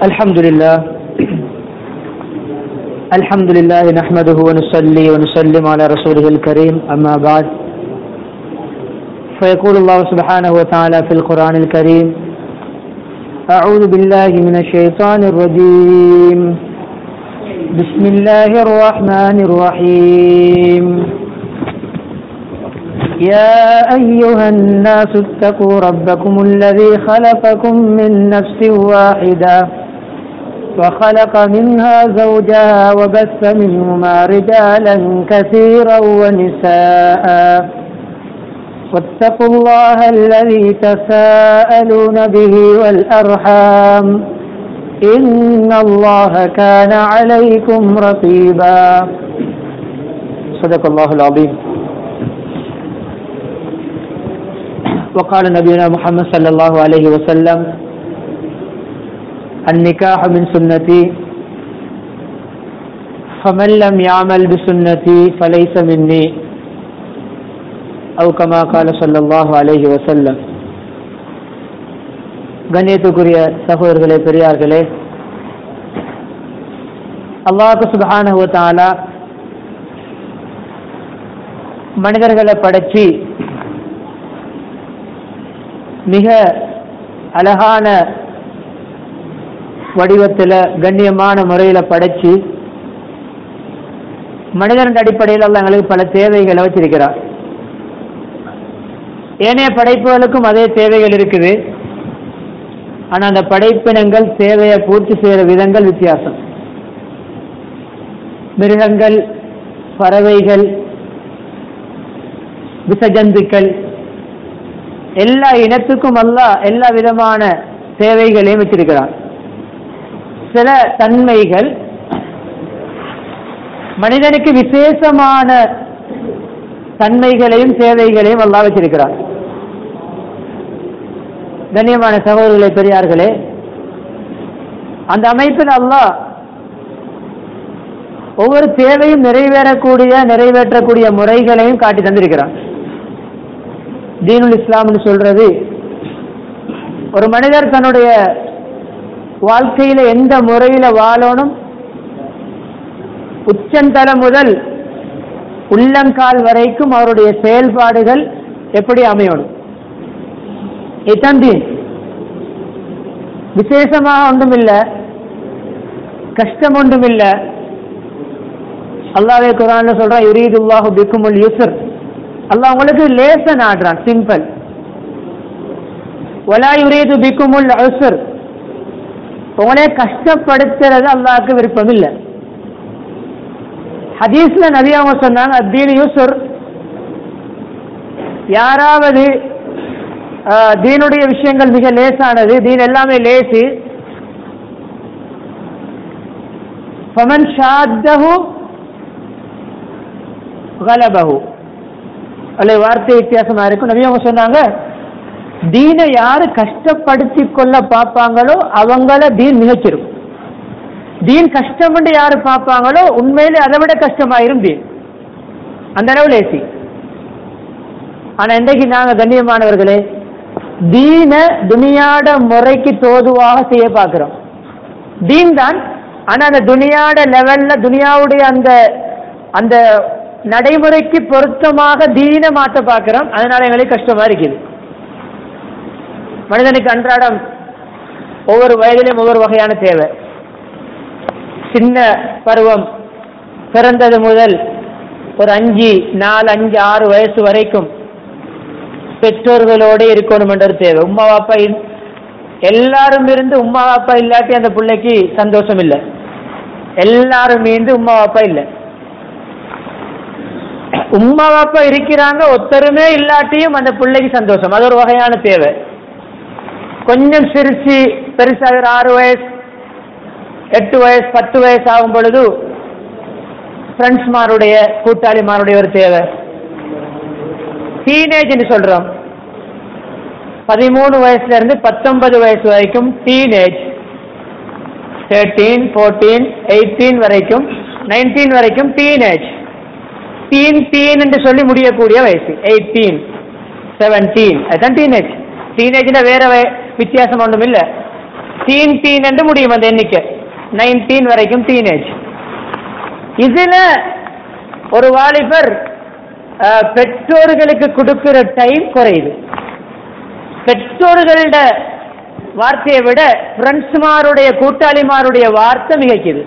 الحمد لله الحمد لله نحمده ونصلي ونسلم على رسوله الكريم أما بعد فيقول الله سبحانه وتعالى في القرآن الكريم أعوذ بالله من الشيطان الرجيم بسم الله الرحمن الرحيم يا أيها الناس اتقوا ربكم الذي خلقكم من نفس واحدة وخلق منها زوجها وبث منهما رجالا كثيرا ونساء واتقوا الله الذي تساءلون به والأرحام إن الله كان عليكم رقيبا صدق الله العظيم وقال نبينا محمد صلى الله عليه وسلم النكاح من سنتي فمن لم يعمل بسنتي فليس مني أو كما قال صلى الله عليه وسلم கண்ணியத்துக்குரிய சகோதரர்களே பெரியார்களே அல்லாஹு சுபஹானஹு தஆலா மனிதர்களை படைச்சி மிக அழகான வடிவத்தில் கண்ணியமான முறையில் படைச்சு மனிதன் அடிப்படையில் அல்ல எங்களுக்கு பல தேவைகளை வச்சிருக்கிறார் ஏனைய படைப்புகளுக்கும் அதே தேவைகள் இருக்குது ஆனால் அந்த படைப்பினங்கள் தேவையை பூர்த்தி செய்கிற விதங்கள் வித்தியாசம் மிருகங்கள் பறவைகள் விசஜந்துக்கள் எல்லா இனத்துக்கும் அல்ல எல்லா விதமான தேவைகளையும் வச்சிருக்கிறார் சில தன்மைகள் மனிதனுக்கு விசேஷமான தன்மைகளையும் சேவைகளையும் அல்லா வச்சிருக்கிறார் கண்ணியமான சகோதரர்களே பெரியார்களே அந்த அமைப்பில் அல்லாஹ் ஒவ்வொரு தேவையும் நிறைவேறக்கூடிய நிறைவேற்றக்கூடிய முறைகளையும் காட்டி தந்திருக்கிறான் தீனுல் இஸ்லாம்னு சொல்றது ஒரு மனிதர் தன்னுடைய வாழ்க்கையில எந்த முறையில வாழணும் உச்சந்தல முதல் உள்ளங்கால் வரைக்கும் அவருடைய செயல்பாடுகள் எப்படி அமையணும் இதுதான் தீன் விசேஷமாக ஒன்றும் இல்லை கஷ்டம் ஒன்றும் இல்லை அல்லாவே குரான்ல சொல்றான் யுரீதுல்லாஹு பிக்குமுல் யூசர் அல்லாஹ் உங்களுக்கு லேச நாடுறான் சிம்பிள் ஒலா யுரீது பிக்குமுல் அசுர் உங்களே கஷ்டப்படுத்துறது அல்லாஹ்க்கு விருப்பம் இல்லை ஹதீஸ்ல நபி அவங்க சொன்னாங்க அத்தீன் யூசுர் யாராவது தீனுடைய விஷயங்கள் மிக லேசானது தீன் எல்லாமே லேசு ஃபமன் ஷாத்தஹு கலபஹு அல்ல வார்த்தை வித்தியாசமா இருக்கும் நபி அவங்க சொன்னாங்க தீனை யாரு கஷ்டப்படுத்தி கொள்ள பார்ப்பாங்களோ அவங்கள தீன் மிகச்சிரும் தீன் கஷ்டம் யாரு பார்ப்பாங்களோ உண்மையிலே அதை விட கஷ்டமாயிரும் தீன் அந்த அளவு லேசி ஆனா இன்றைக்கு நாங்க கண்ணியமானவர்களே தீன துனியாட முறைக்கு தோதுவாக செய்ய பார்க்கிறோம் தீன் தான் ஆனா அந்த துனியாட லெவல்ல துனியாவுடைய அந்த அந்த நடைமுறைக்கு பொருத்தமாக தீன மாற்ற பார்க்கிறோம் அதனால எங்களுக்கு கஷ்டமா இருக்குது மனிதனுக்கு அன்றாடம் ஒவ்வொரு வயதிலும் ஒவ்வொரு வகையான தேவை சின்ன பருவம் பிறந்தது முதல் ஒரு அஞ்சு நாலு அஞ்சு ஆறு வயசு வரைக்கும் பெற்றோர்களோட இருக்கணும் என்ற தேவை உமா பாப்பா எல்லாரும் இருந்து உமா பாப்பா இல்லாட்டி அந்த பிள்ளைக்கு சந்தோஷம் இல்லை எல்லாரும் இருந்து உமா பாப்பா இல்லை உமா பாப்பா இருக்கிறாங்க ஒத்தருமே இல்லாட்டியும் அந்த பிள்ளைக்கு சந்தோஷம் அது ஒரு வகையான தேவை கொஞ்சம் சிரிச்சு பெருசாகிற ஆறு வயசு எட்டு வயசு பத்து வயசு ஆகும் பொழுது ஃப்ரெண்ட்ஸ்மாருடைய கூட்டாளிமாருடைய ஒரு தேவை டீனேஜ்னு சொல்றோம் பதிமூணு வயசுல இருந்து பத்தொன்பது வயசு வரைக்கும் டீனேஜ் தேர்ட்டீன் ஃபோர்டீன் எயிட்டீன் வரைக்கும் நைன்டீன் வரைக்கும் டீனேஜ் டீன் டீன் என்று சொல்லி முடியக்கூடிய வயசு எயிட்டீன் செவன்டீன் அதுதான் டீனேஜ் டீனேஜ்ல வேற வே- வித்தியாசம் ஒன்றும் இல்லை டீன் டீன் என்று முடியும் அந்த எண்ணிக்கை நைன்டீன் வரைக்கும் டீனேஜ் இதுல ஒரு வாலிபர் அஹ், பெற்றோர்களுக்கு கொடுக்கிற டைம் குறையுது பெற்றோர்களோட வார்த்தையை விட ஃப்ரெண்ட்ஸ்மாருடைய கூட்டாளிமாருடைய வார்த்தை மிகைக்குது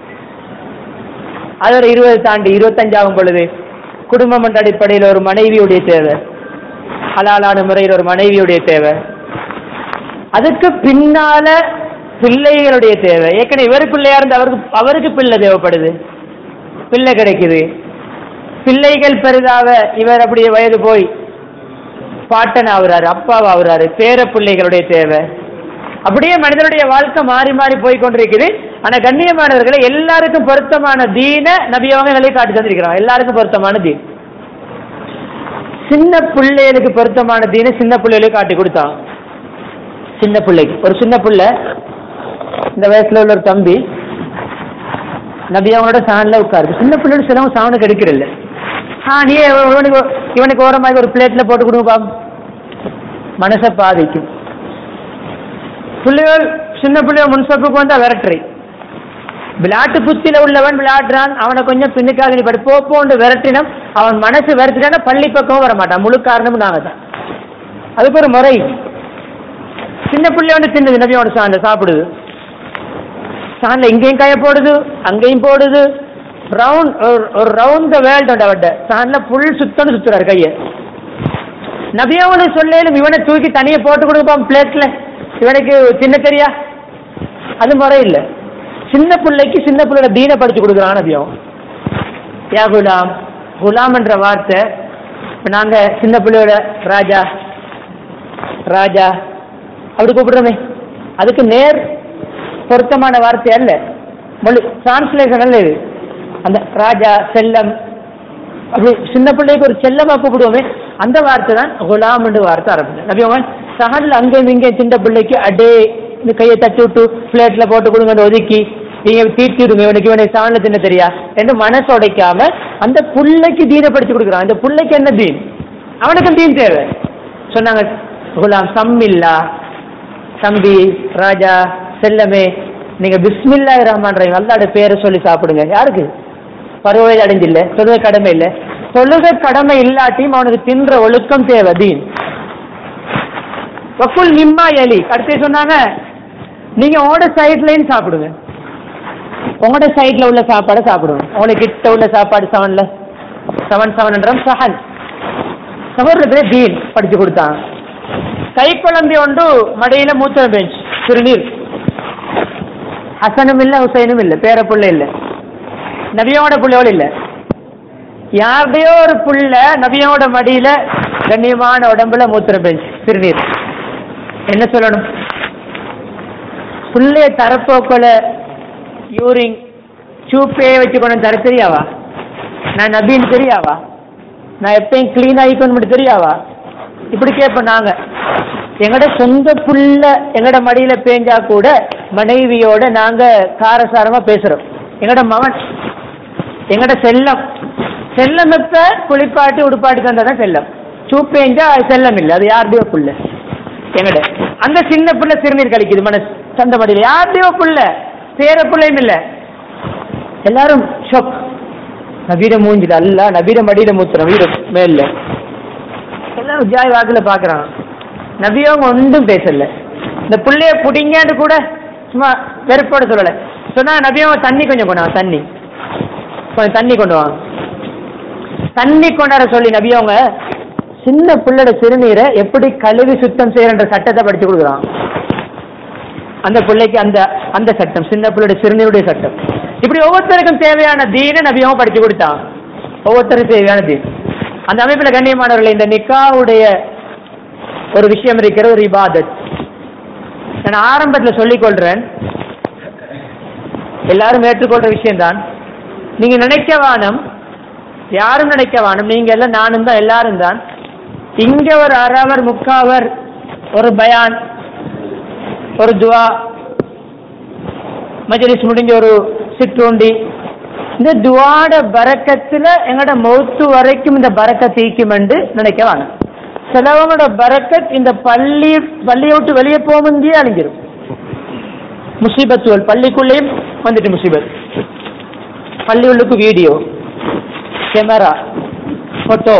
அது ஒரு இருபது தாண்டி இருபத்தஞ்சாகும் பொழுது குடும்பம் என்ற அடிப்படையில் ஒரு மனைவியுடைய தேவை ஹலாலான முறையில் ஒரு மனைவியுடைய தேவை அதுக்கு பின்னால பிள்ளைகளுடைய தேவை ஏற்கனவே இவர் பிள்ளையா இருந்து அவருக்கு அவருக்கு பிள்ளை தேவைப்படுது பிள்ளை கிடைக்குது பிள்ளைகள் பெரிதாக இவர் அப்படியே வயது போய் பாட்டன் ஆகுறாரு அப்பாவா ஆகுறாரு பேர பிள்ளைகளுடைய தேவை அப்படியே மனிதனுடைய வாழ்க்கை மாறி மாறி போய் கொண்டிருக்குது ஆனா கண்ணியமானவர்களை எல்லாருக்கும் பொருத்தமான தீன நபியவங்க எங்களை காட்டி தந்திருக்கிறாங்க எல்லாருக்கும் பொருத்தமான தீன் சின்ன பிள்ளைகளுக்கு பொருத்தமான தீன சின்ன பிள்ளைகளுக்கு காட்டி கொடுத்தான் சின்ன பிள்ளைக்கு ஒரு சின்ன பிள்ளை இந்த வயசுல உள்ள ஒரு தம்பி நபி அவனோட சாணில் உட்காரு சின்ன பிள்ளையோட சிலவங்க சாவனுக்கு எடுக்கிறல்ல ஆ நீ இவனுக்கு இவனுக்கு ஓரமாக ஒரு பிளேட்ல போட்டு கொடுங்க பாம் மனசை பாதிக்கும் பிள்ளைகள் சின்ன பிள்ளைய முன்சப்புக்கு வந்தா விரட்டுறி விளையாட்டு புத்தியில உள்ளவன் விளையாடுறான் அவனை கொஞ்சம் பின்னுக்காக நீ படி போ போண்டு விரட்டினம் அவன் மனசு விரட்டினா பள்ளி பக்கம் வர மாட்டான் முழு காரணமும் நாங்க தான் அதுக்கு ஒரு முறை சின்ன பிள்ளை வந்து தின்னுது நபியோட சாண்ட சாப்பிடுது சாண்ட இங்கேயும் கைய போடுது அங்கேயும் போடுது ரவுண்ட் ஒரு ரவுண்ட் த வேர்ல்ட் உண்டு அவட்ட சாண்ட்ல புல் சுத்தம் சுத்துறாரு கைய நபியாவோட சொல்லேலும் இவனை தூக்கி தனியா போட்டு கொடுப்பான் பிளேட்ல இவனுக்கு சின்ன தெரியா அது முறை இல்லை சின்ன பிள்ளைக்கு சின்ன பிள்ளையோட தீனை படிச்சு கொடுக்குறான் நபியம் யா குலாம் குலாம் என்ற வார்த்தை இப்ப நாங்க சின்ன பிள்ளையோட ராஜா ராஜா அப்படி கூப்பிடுறோமே அதுக்கு நேர் பொருத்தமான வார்த்தை அல்ல மொழி டிரான்ஸ்லேஷன் அல்ல இது அந்த ராஜா செல்லம் அப்படி சின்ன பிள்ளைக்கு ஒரு செல்லமா கூப்பிடுவோமே அந்த வார்த்தை தான் குலாம் என்று வார்த்தை ஆரம்பிச்சு நபி அவங்க சஹன்ல அங்கேயும் இங்கேயும் சின்ன பிள்ளைக்கு அடே இந்த கையை தட்டி விட்டு பிளேட்ல போட்டு கொடுங்க அதை ஒதுக்கி நீங்க தீட்டி விடுங்க இவனுக்கு இவனை சாணல தின்ன தெரியா என்று மனசு உடைக்காம அந்த புள்ளைக்கு தீனை படிச்சு கொடுக்குறான் அந்த புள்ளைக்கு என்ன தீன் அவனுக்கும் தீன் தேவை சொன்னாங்க குலாம் சம்மில்லா தம்பி ராஜா செல்லமே நீங்க பிஸ்மில்லா ரஹ்மான் ரஹீம் அல்லாட பேரை சொல்லி சாப்பிடுங்க யாருக்கு பருவ அடைஞ்சில்ல தொழுகை கடமை இல்லை தொழுகை கடமை இல்லாட்டியும் அவனுக்கு தின்ற ஒழுக்கம் தேவை தீன் வக்குல் நிம்மா எலி அடுத்து சொன்னாங்க நீங்க உங்களோட சைட்லையும் சாப்பிடுங்க உங்களோட சைட்ல உள்ள சாப்பாடை சாப்பிடுங்க உங்களுக்கு கிட்ட உள்ள சாப்பாடு செவன்ல செவன் செவன் சஹன் சகோதரத்துல தீன் படிச்சு கொடுத்தான் கை குழந்தை ஒன்று மடியில மூத்திரம் பெஞ்ச் சிறுநீர் ஹசனும் இல்ல ஹுசைனும் இல்ல பேர புள்ள இல்ல நபியோட புள்ளையோட இல்ல யாருடையோ ஒரு புள்ள நபியோட மடியில கண்ணியமான உடம்புல மூத்திரம் பெஞ்ச் சிறுநீர் என்ன சொல்லணும் புள்ளைய தரப்போக்கல யூரிங் சூப்பே வச்சு கொண்டு தர தெரியாவா நான் நபின்னு தெரியாவா நான் எப்பயும் க்ளீன் ஆகிக்கணும் தெரியாவா இப்படி கேட்போம் நாங்க எங்கட சொந்த புள்ள எங்கட மடியில பேஞ்சா கூட மனைவியோட நாங்க காரசாரமா பேசுறோம் எங்கட மகன் எங்கட செல்லம் செல்லம் எப்ப குளிப்பாட்டி உடுப்பாட்டி தந்தாதான் செல்லம் சூப்பேஞ்சா அது செல்லம் இல்லை அது யாருடையோ புள்ள எங்கட அந்த சின்ன புள்ள சிறுநீர் கழிக்குது மனசு சொந்த மடியில யாருடையோ புள்ள பேர பிள்ளையும் இல்லை எல்லாரும் ஷொக் நபீர மூஞ்சில அல்ல நபீர மடியில மூத்துறோம் வீடு மேல எல்லாம் ஜாய் வாக்குல பாக்குறான் நபியவங்க ஒன்றும் பேசல இந்த புள்ளைய புடிங்கன்னு கூட சும்மா வெறுப்போட சொல்லல சொன்னா நபியவங்க தண்ணி கொஞ்சம் கொண்டு வாங்க தண்ணி கொஞ்சம் தண்ணி கொண்டு வாங்க தண்ணி கொண்டாட சொல்லி நபியவங்க சின்ன பிள்ளையோட சிறுநீரை எப்படி கழுவி சுத்தம் செய்யறன்ற சட்டத்தை படிச்சு கொடுக்குறான் அந்த பிள்ளைக்கு அந்த அந்த சட்டம் சின்ன பிள்ளையோட சிறுநீருடைய சட்டம் இப்படி ஒவ்வொருத்தருக்கும் தேவையான தீனை நபியவங்க படிச்சு கொடுத்தான் ஒவ்வொருத்தருக்கும் தேவையான தீன் அந்த அமைப்புல கண்ணியமானவர்களை இந்த நிக்காவுடைய ஒரு விஷயம் இருக்கிற ஒரு இபாதத் நான் ஆரம்பத்தில் சொல்லிக் கொள்றேன் எல்லாரும் ஏற்றுக்கொள்ற விஷயம்தான் நீங்க நினைக்க வானம் யாரும் நினைக்க வானம் நீங்க எல்லாம் நானும் தான் எல்லாரும் தான் இங்க ஒரு அரவர் முக்காவர் ஒரு பயான் ஒரு துவா மஜலிஸ் முடிஞ்ச ஒரு சிற்றுண்டி இந்த துவாட பறக்கத்துல எங்களோட மௌத்து வரைக்கும் இந்த பறக்கத் ஈக்குமெண்டு நினைக்க வேணாம் சிலவங்களோட பறக்கத் இந்த பள்ளி பள்ளியை விட்டு வெளியே போகும்போதே அழிஞ்சிரும் முசீபத்துகள் பள்ளிக்குள்ளேயும் வந்துட்டு முசீபத் பள்ளி உள்ளுக்கு வீடியோ கேமரா போட்டோ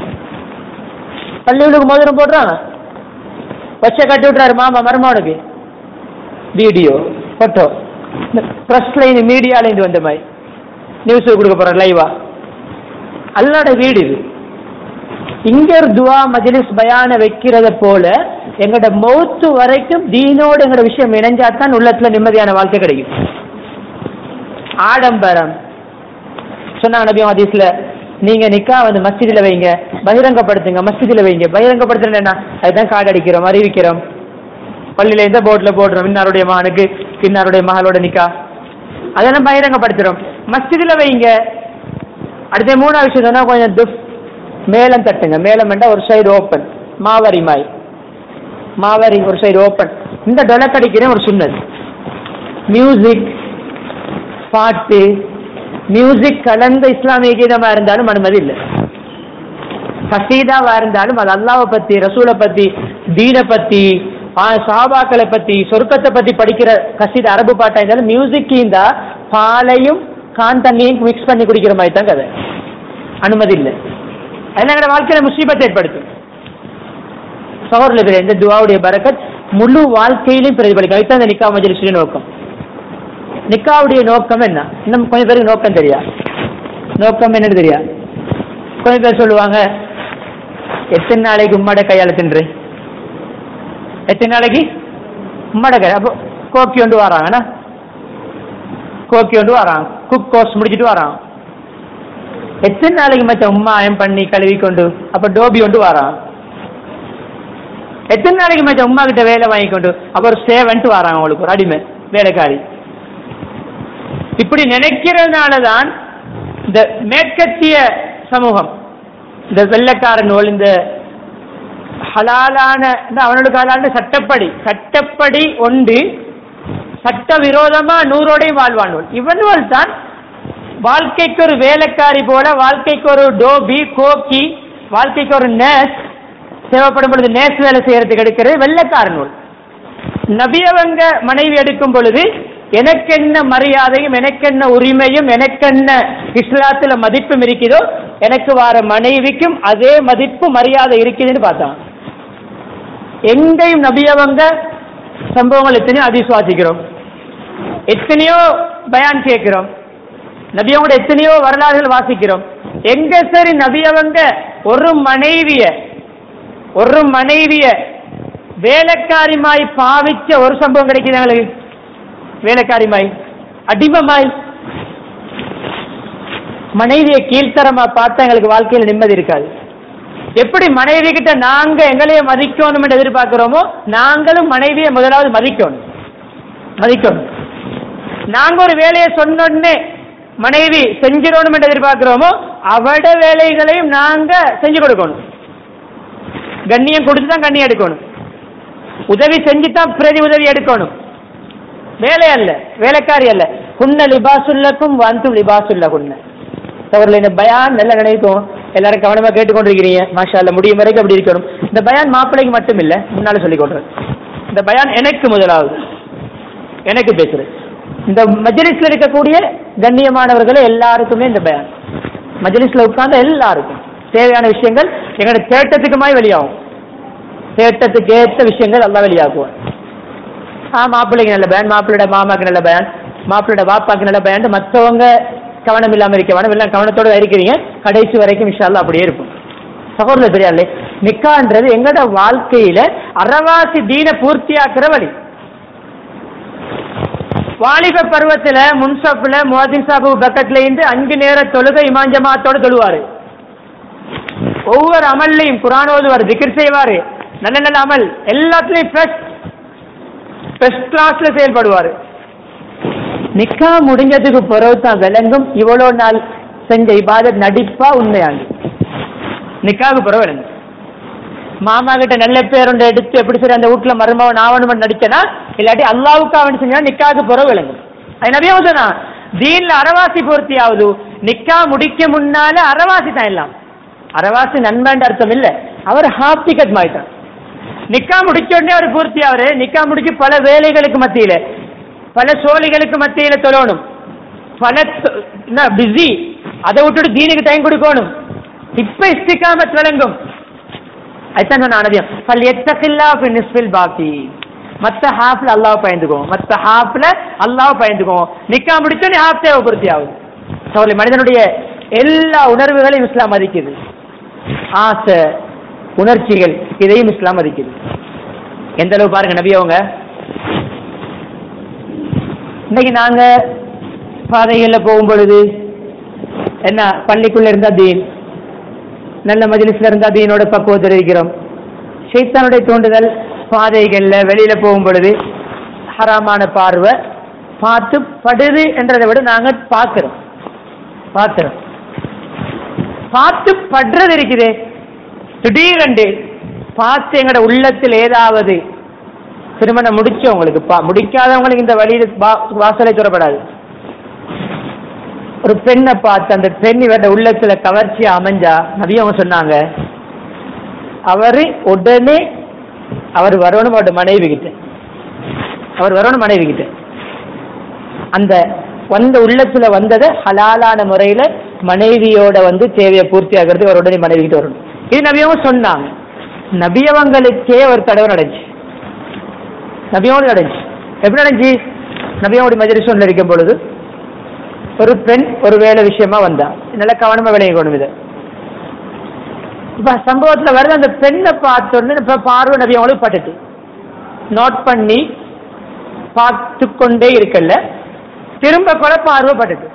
பள்ளி உள்ளுக்கு மோதிரம் போடுறான் வச்ச கட்டி விட்றாரு மாமா மருமகனுக்கு வீடியோ போட்டோ ப்ரெஸ்ல இருந்து மீடியால இருந்து வந்த மாதிரி நியூஸ் கொடுக்க போறாரு லைவா அல்லாட வீடு இது இங்க ஒரு துவா மஜ்லிஸ் பயான வைக்கிறத போல எங்கட மௌத்து வரைக்கும் தீனோடு எங்கட விஷயம் இணைஞ்சாதான் உள்ளத்துல நிம்மதியான வாழ்க்கை கிடைக்கும் ஆடம்பரம் சொன்னாங்க நபி ஹதீஸ்ல நீங்க நிக்கா வந்து மஸ்ஜிதுல வைங்க பகிரங்கப்படுத்துங்க மஸ்ஜிதுல வைங்க பகிரங்கப்படுத்துறது என்ன அதுதான் கார்டு அடிக்கிறோம் அறிவிக்கிறோம் பள்ளியில எந்த போர்ட்ல போடுறோம் இன்னாருடைய மகனுக்கு இன்னாருடைய மகளோட நிக்கா அதெல்லாம் பகிரங்கப்படுத்துறோம் மஸ்ஜிதுல வைங்க அடுத்த மூணாவது விஷயம் சொன்னா கொஞ்சம் துப் மேலம் தட்டுங்க மேலம் வேண்டா ஒரு சைடு ஓப்பன் மாவரி மாய் மாவரி ஒரு சைடு ஓப்பன் இந்த டொலக்கடிக்கிறேன் ஒரு சுண்ணது மியூசிக் பாட்டு மியூசிக் கலந்த இஸ்லாமிய கீதமா இருந்தாலும் அனுமதி இல்லை கசீதாவா இருந்தாலும் அது அல்லாவை பத்தி ரசூலை பத்தி தீனை பத்தி சஹாபாக்களை பத்தி சொர்க்கத்தை பத்தி படிக்கிற கசீதா அரபு பாட்டா இருந்தாலும் மியூசிக் இருந்தா பாலையும் கான் தண்ணியும் மிக்ஸ் பண்ணி குடிக்கிற மாதிரி தான் கதை அனுமதி இல்லை அதெல்லாம் எங்களோட வாழ்க்கையில முசீபத்தை ஏற்படுத்தும் சகோதரர்கள் இந்த துவாவுடைய பரக்கத் முழு வாழ்க்கையிலும் பிரதிபலிக்கும் அதுதான் இந்த நிக்கா மஜலிசுடைய நோக்கம் நிக்காவுடைய நோக்கம் என்ன இன்னும் கொஞ்சம் பேருக்கு நோக்கம் தெரியா நோக்கம் என்னன்னு தெரியா கொஞ்சம் பேர் சொல்லுவாங்க எத்தனை நாளைக்கு உம்மட கையால தின்று எத்தனை நாளைக்கு உம்மட கை அப்போ கோக்கி கொண்டு வராங்கண்ணா கோக்கி கொண்டு வரான் குக் கோர்ஸ் முடிச்சிட்டு வரான் எத்தனை நாளைக்கு மச்சம் உம்மாயம் பண்ணி கழுவி கொண்டு அப்ப டோபி கொண்டு வரான் எத்தனை நாளைக்கு மச்சம் உமா கிட்ட வேலை வாங்கி கொண்டு அப்ப ஒரு சேவன்ட்டு வராங்க அவங்களுக்கு ஒரு அடிமை வேலைக்காரி இப்படி நினைக்கிறதுனால தான் இந்த மேற்கத்திய சமூகம் இந்த வெள்ளக்கார நூல் இந்த ஹலாலான இந்த அவனுக்கு ஹலான சட்டப்படி சட்டப்படி ஒன்று சட்ட விரோதமா நூறோடையும் வாழ்வான் நூல் இவனுவல் தான் வாழ்க்கைக்கு ஒரு வேலைக்காரி போல வாழ்க்கைக்கு ஒரு டோபி கோக்கி வாழ்க்கைக்கு ஒரு நேஸ் தேவைப்படும் பொழுது நேஸ் வேலை செய்யறதுக்கு எடுக்கிறது வெள்ளக்கார நூல் நபியவங்க மனைவி எடுக்கும் பொழுது எனக்கென்ன மரியாதையும் எனக்கென்ன உரிமையும் எனக்கென்ன இஸ்லாத்துல மதிப்பும் இருக்குதோ எனக்கு வார மனைவிக்கும் அதே மதிப்பு மரியாதை இருக்குதுன்னு பார்த்தான் எங்கேயும் நபியவங்க சம்பவங்கள் எத்தனையோ அதிசுவாசிக்கிறோம் எத்தனையோ பயான் கேட்கிறோம் நபியவங்களோட எத்தனையோ வரலாறுகள் வாசிக்கிறோம் எங்க சரி நபியவங்க ஒரு மனைவிய ஒரு மனைவிய வேலைக்காரிமாய் பாவிச்ச ஒரு சம்பவம் கிடைக்குது எங்களுக்கு வேலைக்காரிமாய் அடிமமாய் மனைவியை கீழ்த்தரமா பார்த்தா எங்களுக்கு வாழ்க்கையில் நிம்மதி இருக்காது எப்படி மனைவி கிட்ட நாங்க எங்களையே மதிக்கணும் என்று எதிர்பார்க்கிறோமோ நாங்களும் மனைவியை முதலாவது மதிக்கணும் மதிக்கணும் நாங்க ஒரு வேலையை சொன்னோடனே மனைவி செஞ்சிடணும் என்று எதிர்பார்க்கிறோமோ அவட வேலைகளையும் நாங்க செஞ்சு கொடுக்கணும் கண்ணியம் கொடுத்து தான் கண்ணியம் எடுக்கணும் உதவி செஞ்சு தான் பிரதி உதவி எடுக்கணும் வேலை அல்ல வேலைக்காரி அல்ல குன்ன லிபாசுல்லக்கும் வந்து லிபாசுல்ல குன்ன அவர்கள் இந்த பயான் நல்ல நினைக்கும் எல்லாரும் கவனமா கேட்டுக்கொண்டிருக்கிறீங்க மாஷா அல்ல முடியும் வரைக்கும் அப்படி இருக்கணும் இந்த பயான் மாப்பிள்ளைக்கு மட்டும் இல்ல முன்னால சொல்லிக் கொள்றேன் இந்த பயான் எனக்கு முதலாவது எனக்கு பேசுறேன் இந்த மஜ்லிஸ்ல இருக்கக்கூடிய கண்ணியமானவர்களே எல்லாருக்குமே இந்த பயான் மஜ்லிஸ்ல உட்கார்ந்த எல்லாருக்கும் தேவையான விஷயங்கள் எங்களோட தேட்டத்துக்குமாய் வெளியாகும் தேட்டத்துக்கு ஏற்ற விஷயங்கள் எல்லாம் வெளியாக்குவோம் ஆ மாப்பிள்ளைக்கு நல்ல பயன் மாப்பிள்ளோட மாமாக்கு நல்ல பயன் மாப்பிள்ளோட பாப்பாக்கு நல்ல பயன் மற்றவங்க கவனம் இல்லாம இருக்க வேணும் எல்லாம் கவனத்தோட இருக்கிறீங்க கடைசி வரைக்கும் இன்ஷால்லா அப்படியே இருக்கும் சகோதரர் தெரியாது நிக்கான்றது எங்கட வாழ்க்கையில அறவாசி தீன பூர்த்தியாக்குற வழி வாலிப பருவத்துல முன்சப்ல மோதின் சாபு பக்கத்துல இருந்து அஞ்சு நேர தொழுகை இமாம் ஜமாத்தோட தொழுவாரு ஒவ்வொரு அமல்லையும் குரான் ஓதுவார் திக்ர் செய்வாரு நல்ல நல்ல அமல் எல்லாத்துலயும் ஃபர்ஸ்ட் ஃபர்ஸ்ட் கிளாஸ்ல செயல்படுவாரு நிக்கா முடிஞ்சதுக்கு பிறகு தான் விளங்கும் இவ்வளவு நாள் செஞ்ச இபாதத் நடிப்பா உண்மையாங்க நிக்காவுக்கு பிறகு விளங்கும் மாமா கிட்ட நல்ல பேர் ஒன்று எடுத்து எப்படி சரி அந்த வீட்டுல மருமகன் ஆவணம் நடிச்சனா இல்லாட்டி அல்லாவுக்கு அவன் செஞ்சா நிக்காவுக்கு பிறகு விளங்கும் அது நபியா சொன்னா தீன்ல அறவாசி பூர்த்தி ஆகுது நிக்கா முடிக்க முன்னால அறவாசி தான் எல்லாம் அறவாசி நண்பன் அர்த்தம் இல்ல அவர் ஹாஃப் டிக்கெட் மாயிட்டான் நிக்கா முடிச்ச உடனே அவர் பூர்த்தி ஆகுது நிக்கா முடிச்சு பல வேலைகளுக்கு மத்தியில பல சோழிகளுக்கு மத்தியில தொழணும் பல பிஸி அதை விட்டுட்டு தீனுக்கு டைம் கொடுக்கணும் இப்ப இஸ்திகாமத் விளங்கும் அதுதான் சொன்ன நபியம் பல் எத்தகில்லா ஃபி நிஸ்பில் பாக்கி மத்த ஹாஃப்ல அல்லாஹ் பயந்துக்கும் மத்த ஹாஃப்ல அல்லாஹ் பயந்துக்கும் நிக்கா முடிச்சோன்னே ஹாஃப் தேவை பூர்த்தி ஆகுது சோழி மனிதனுடைய எல்லா உணர்வுகளையும் இஸ்லாம் மதிக்குது ஆசை உணர்ச்சிகள் இதையும் இஸ்லாம் மதிக்குது எந்த அளவு பாருங்க நபி அவங்க இன்னைக்கு நாங்க பாதைகள்ல போகும் பொழுது என்ன பள்ளிக்குள்ள இருந்தா தீன் நல்ல மஜ்லிஸ்ல இருந்தா தீனோட பக்குவத்தில் இருக்கிறோம் ஷைத்தானுடைய தூண்டுதல் பாதைகள்ல வெளியில போகும் பொழுது ஹராமான பார்வை பார்த்து படுது என்றதை விட நாங்க பார்க்கிறோம் பார்க்கிறோம் பார்த்து படுறது இருக்குதே திடீரென்று பார்த்து எங்கட உள்ளத்தில் ஏதாவது திருமணம் முடிச்சவங்களுக்கு பா முடிக்காதவங்களுக்கு இந்த வழியில் வா- வாசலை துறப்படாது ஒரு பெண்ணை பார்த்து அந்த பெண் இவருடைய உள்ளத்துல கவர்ச்சி அமைஞ்சா நபி அவங்க சொன்னாங்க அவரு உடனே அவர் வரணும் அவருடைய மனைவி கிட்ட அவர் வரணும் மனைவி கிட்ட அந்த வந்த உள்ளத்துல வந்ததை ஹலாலான முறையில மனைவியோட வந்து தேவையை பூர்த்தி ஆகிறது அவர் உடனே மனைவி கிட்ட வரணும் இது நபியவங்க சொன்னாங்க நபியவங்களுக்கே ஒரு தடவை நடந்துச்சு நபியோடு நடந்துச்சு எப்படி நடந்துச்சு நபியோட மஜரிசோன்ல இருக்கும் பொழுது ஒரு பெண் ஒரு வேலை விஷயமா வந்தா நல்ல கவனமா விளைய கொண்டு இதை இப்ப சம்பவத்துல வருது அந்த பெண்ணை பார்த்தோன்னு இப்ப பார்வை நபி அவங்களுக்கு பட்டுட்டு நோட் பண்ணி பார்த்து கொண்டே இருக்கல திரும்ப கூட பார்வை பட்டுட்டு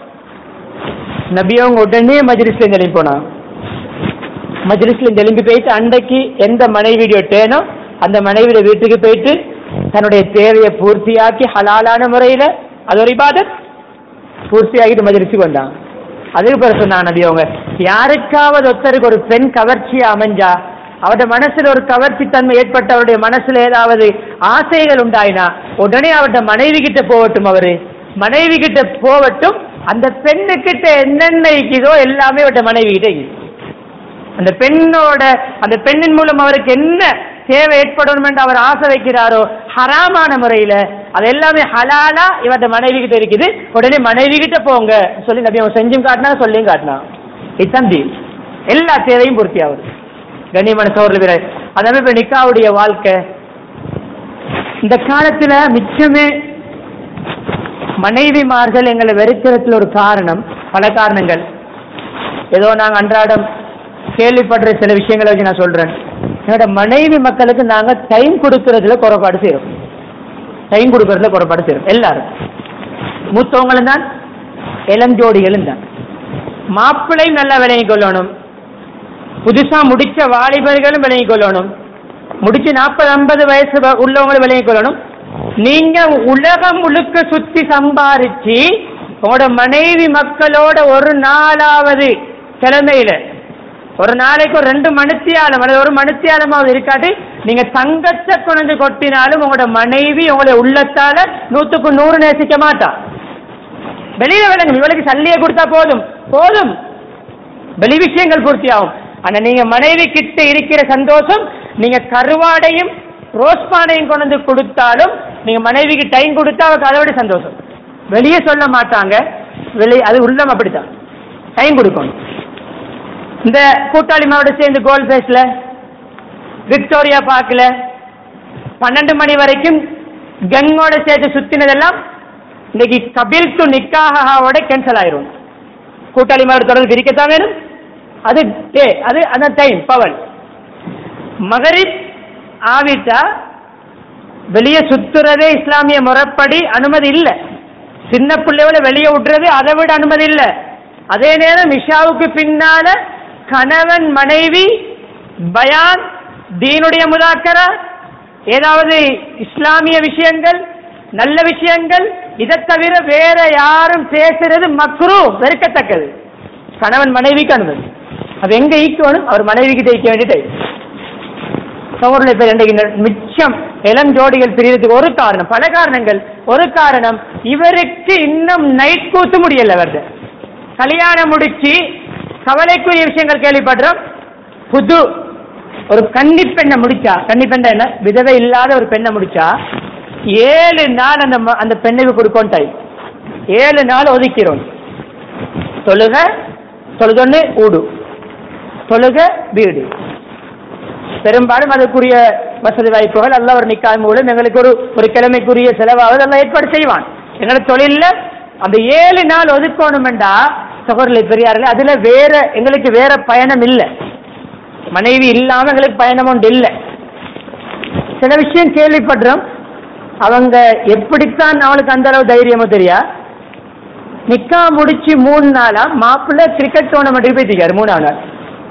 நபி அவங்க உடனே மஜ்லிஸ்ல இருந்து எழுப்பி போனாங்க மஜ்லிஸ்ல இருந்து எழும்பி போயிட்டு அன்றைக்கு எந்த மனைவியுடைய டேனோ அந்த மனைவியுடைய வீட்டுக்கு போயிட்டு தன்னுடைய தேவையை பூர்த்தியாக்கி ஹலாலான முறையில அது ஒரு இபாதத் பூர்த்தியாகிட்டு மஜ்லிஸுக்கு வந்தாங்க அதுக்கு பிறகு சொன்னாங்க நபி அவங்க யாருக்காவது ஒருத்தருக்கு ஒரு பெண் கவர்ச்சியா அமைஞ்சா அவருடைய மனசுல ஒரு கவர்ச்சி தன்மை ஏற்பட்ட அவருடைய மனசுல ஏதாவது ஆசைகள் உண்டாயினா உடனே அவருடைய மனைவி கிட்ட போகட்டும் அவரு மனைவி கிட்ட போகட்டும் அந்த பெண்ணுக்கிட்ட என்னென்ன இருக்குதோ எல்லாமே அவருடைய மனைவி கிட்ட இருக்குது அந்த பெண்ணோட அந்த பெண்ணின் மூலம் அவருக்கு என்ன தேவை ஏற்படணும் என்று அவர் ஆசை வைக்கிறாரோ ஹராமான முறையில அது எல்லாமே ஹலாலா இவர்ட மனைவி கிட்ட இருக்குது உடனே மனைவி கிட்ட போங்க சொல்லி நபி அவன் செஞ்சும் காட்டினா சொல்லியும் காட்டினா இதுதான் தீன் எல்லா தேவையும் பூர்த்தி ஆகுது கண்ணியமான சோழர் வீரர் அதாவது இப்ப நிக்காவுடைய வாழ்க்கை இந்த காலத்துல மிச்சமே மனைவிமார்கள் எங்களை வெறுக்கிறதுல ஒரு காரணம் பல காரணங்கள் ஏதோ நாங்க அன்றாடம் கேள்விப்படுற சில விஷயங்களை வச்சு நான் சொல்றேன் என்னோட மனைவி மக்களுக்கு நாங்க டைம் கொடுக்கறதுல குறைபாடு செய்யறோம் டைம் கொடுக்கறதுல குறைபாடு செய்யறோம் எல்லாரும் மூத்தவங்களும் தான் இளஞ்சோடிகளும் தான் மாப்பிள்ளையும் நல்லா விளங்கிக் கொள்ளணும் புதுசா முடிச்ச வாலிபர்களும் விளங்கிக் கொள்ளணும் முடிச்சு நாற்பது ஐம்பது வயசு வ- உள்ளவங்களும் விளங்கிக் கொள்ளணும் நீங்க உலகம் முழுக்க சுத்தி சம்பாரிச்சு உங்களோட மனைவி மக்களோட ஒரு நாளாவது கிழமையில ஒரு நாளைக்கு ஒரு ரெண்டு மணித்தியாலம் அல்லது ஒரு மணித்தியாலமாவது இருக்காட்டி நீங்க தங்கத்தை கொண்டு கொட்டினாலும் உங்களோட மனைவி உங்களுடைய உள்ளத்தால நூத்துக்கு நூறு நேசிக்க மாட்டா வெளியில விளங்கும் இவளுக்கு சல்லியை கொடுத்தா போதும் போதும் வெளி விஷயங்கள் பூர்த்தியாகும் ஆனா நீங்க மனைவி கிட்ட இருக்கிற சந்தோஷம் நீங்க கருவாடையும் ரோஸ் பானையும் கொண்டு வந்து கொடுத்தாலும் நீங்க மனைவிக்கு டைம் கொடுத்தா அவருக்கு அதை விட சந்தோஷம் வெளியே சொல்ல மாட்டாங்க வெளியே அது உள்ளம் அப்படித்தான் டைம் கொடுக்கணும் இந்த கூட்டாளி மாவோட சேர்ந்து கோல் ஃபேஸ்ல விக்டோரியா பார்க்கல பன்னெண்டு மணி வரைக்கும் கங்கோட சேர்த்து சுத்தினதெல்லாம் இன்னைக்கு கபில் டு நிக்காஹாவோட கேன்சல் ஆயிரும் கூட்டாளி மாவோட தொடர்ந்து பிரிக்கத்தான் வேணும் அது டே அது அந்த டைம் பவன் மகரிப் ஆவிட்டா வெளியே சுத்துறதே இஸ்லாமிய முறைப்படி அனுமதி இல்லை சின்ன பிள்ளைகளை வெளியே விட்டுறது அதை விட அனுமதி இல்லை அதே நேரம் இஷாவுக்கு பின்னால கணவன் மனைவி பயான் தீனுடைய முதாக்கரா ஏதாவது இஸ்லாமிய விஷயங்கள் நல்ல விஷயங்கள் இதை தவிர வேற யாரும் பேசுறது மக்ரூ வெறுக்கத்தக்கது கணவன் மனைவிக்கு அனுமதி அது எங்க ஈக்கணும் அவர் மனைவி கிட்ட ஈக்க வேண்டிய time. சோழர்கள் பேர் இன்றைக்கு இந்த மிச்சம் இளம் ஜோடிகள் பிரியறதுக்கு ஒரு காரணம் பல காரணங்கள் ஒரு காரணம் இவருக்கு இன்னும் நைட் கூத்து முடியல வருது கல்யாணம் முடிச்சு கவலைக்குரிய விஷயங்கள் கேள்விப்படுறோம் புது ஒரு கன்னி பெண்ணை முடிச்சா கன்னி பெண்ணை என்ன விதவை இல்லாத ஒரு பெண்ணை முடிச்சா ஏழு நாள் அந்த ம- அந்த பெண்ணுக்கு கொடுக்கணும் டைம் ஏழு நாள் ஒதுக்கிறோம் தொழுக தொழுதொன்னு ஊடு தொழுக வீடு பெரும்பாலும் அதுக்குரிய வசதி வாய்ப்புகள் அல்ல ஒரு நிக்காய் மூலம் எங்களுக்கு ஒரு ஒரு கிழமைக்குரிய செலவாவது எல்லாம் ஏற்பாடு செய்வான் எங்களோட தொழில்ல அந்த ஏழு நாள் ஒதுக்கணுமெண்டா சகோதரர்களை பெரியார்கள் அதுல வேற எங்களுக்கு வேற பயணம் இல்லை மனைவி இல்லாம எங்களுக்கு பயணம் ஒன்று இல்லை சில விஷயம் கேள்விப்படுறோம் அவங்க எப்படித்தான் அவளுக்கு அந்த அளவு தைரியமோ தெரியா நிக்கா முடிச்சு மூணு நாளா மாப்பிள்ளை கிரிக்கெட் டோர்னமெண்ட்டுக்கு போயிட்டு மூணாவது நாள்